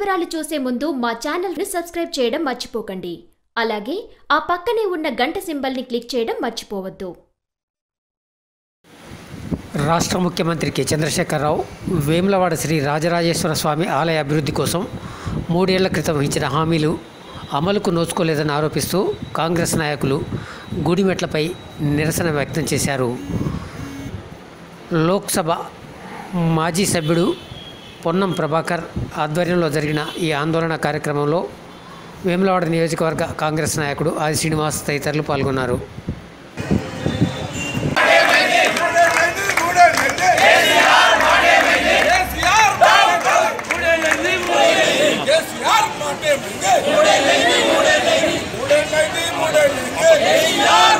వివరాలు చూసే ముందు మా ఛానల్ని సబ్స్క్రైబ్ చేయడం మర్చిపోకండి అలాగే ఆ పక్కనే ఉన్న గంట సింబల్ని క్లిక్ చేయడం మర్చిపోవద్దు రాష్ట్ర ముఖ్యమంత్రి కె చంద్రశేఖరరావు వేములవాడ శ్రీ రాజరాజేశ్వర స్వామి ఆలయ అభివృద్ధి కోసం మూడేళ్ల క్రితం ఇచ్చిన హామీలు అమలుకు నోచుకోలేదని ఆరోపిస్తూ కాంగ్రెస్ నాయకులు గుడిమెట్లపై నిరసన వ్యక్తం చేశారు లోక్సభ మాజీ సభ్యుడు పొన్నం ప్రభాకర్ ఆధ్వర్యంలో జరిగిన ఈ ఆందోళన కార్యక్రమంలో వేములవాడ నియోజకవర్గ కాంగ్రెస్ నాయకుడు ఆది శ్రీనివాస్ తదితరులు పాల్గొన్నారు కేసీఆర్ మాటే ముందే మూడే మూడే మూడే